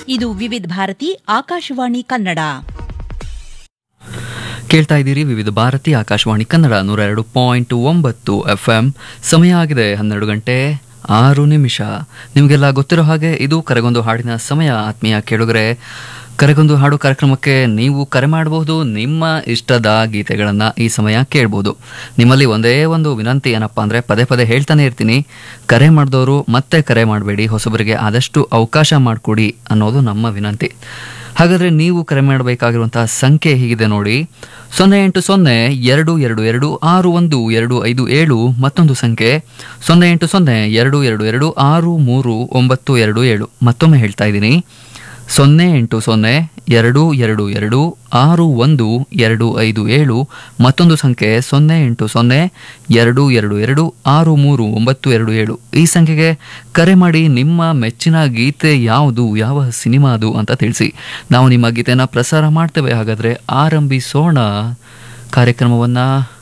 ಇದು ವಿವಿಧ ಭಾರತಿ ಆಕಾಶವಾಣಿ ಕನ್ನಡ ಕೇಳ್ತಾ ಇದ್ದೀರಿ ವಿವಿಧ ಭಾರತಿ ಆಕಾಶವಾಣಿ ಕನ್ನಡ ನೂರ ಎರಡು ಪಾಯಿಂಟ್ ಒಂಬತ್ತು ಎಫ್ ಎಂ ಸಮಯ ಆಗಿದೆ ಹನ್ನೆರಡು ಗಂಟೆ ಆರು ನಿಮಿಷ ನಿಮಗೆಲ್ಲ ಗೊತ್ತಿರೋ ಹಾಗೆ ಇದು ಕರೆಗೊಂದು ಹಾಡಿನ ಸಮಯ ಆತ್ಮೀಯ ಕೇಳುಗರೆ ಕರೆಗೊಂದು ಹಾಡು ಕಾರ್ಯಕ್ರಮಕ್ಕೆ ನೀವು ಕರೆ ಮಾಡಬಹುದು ನಿಮ್ಮ ಇಷ್ಟದ ಗೀತೆಗಳನ್ನು ಈ ಸಮಯ ಕೇಳ್ಬೋದು ನಿಮ್ಮಲ್ಲಿ ಒಂದೇ ಒಂದು ವಿನಂತಿ ಏನಪ್ಪ ಅಂದರೆ ಪದೇ ಪದೇ ಹೇಳ್ತಾನೆ ಇರ್ತೀನಿ ಕರೆ ಮಾಡಿದವರು ಮತ್ತೆ ಕರೆ ಮಾಡಬೇಡಿ ಹೊಸಬರಿಗೆ ಆದಷ್ಟು ಅವಕಾಶ ಮಾಡಿಕೊಡಿ ಅನ್ನೋದು ನಮ್ಮ ವಿನಂತಿ ಹಾಗಾದರೆ ನೀವು ಕರೆ ಮಾಡಬೇಕಾಗಿರುವಂತಹ ಸಂಖ್ಯೆ ಹೀಗಿದೆ ನೋಡಿ ಸೊನ್ನೆ ಎಂಟು ಸೊನ್ನೆ ಎರಡು ಎರಡು ಎರಡು ಆರು ಒಂದು ಎರಡು ಐದು ಏಳು ಮತ್ತೊಂದು ಸಂಖ್ಯೆ ಸೊನ್ನೆ ಎಂಟು ಸೊನ್ನೆ ಎರಡು ಎರಡು ಎರಡು ಆರು ಮೂರು ಒಂಬತ್ತು ಎರಡು ಏಳು ಮತ್ತೊಮ್ಮೆ ಹೇಳ್ತಾ ಇದ್ದೀನಿ ಸೊನ್ನೆ ಎಂಟು ಸೊನ್ನೆ ಎರಡು ಎರಡು ಎರಡು ಆರು ಒಂದು ಎರಡು ಐದು ಏಳು ಮತ್ತೊಂದು ಸಂಖ್ಯೆ ಸೊನ್ನೆ ಎಂಟು ಸೊನ್ನೆ ಎರಡು ಎರಡು ಎರಡು ಆರು ಮೂರು ಒಂಬತ್ತು ಎರಡು ಏಳು ಈ ಸಂಖ್ಯೆಗೆ ಕರೆ ಮಾಡಿ ನಿಮ್ಮ ಮೆಚ್ಚಿನ ಗೀತೆ ಯಾವುದು ಯಾವ ಸಿನಿಮಾದು ಅಂತ ತಿಳಿಸಿ ನಾವು ನಿಮ್ಮ ಗೀತೆನ ಪ್ರಸಾರ ಮಾಡ್ತೇವೆ ಹಾಗಾದರೆ ಆರಂಭಿಸೋಣ ಕಾರ್ಯಕ್ರಮವನ್ನು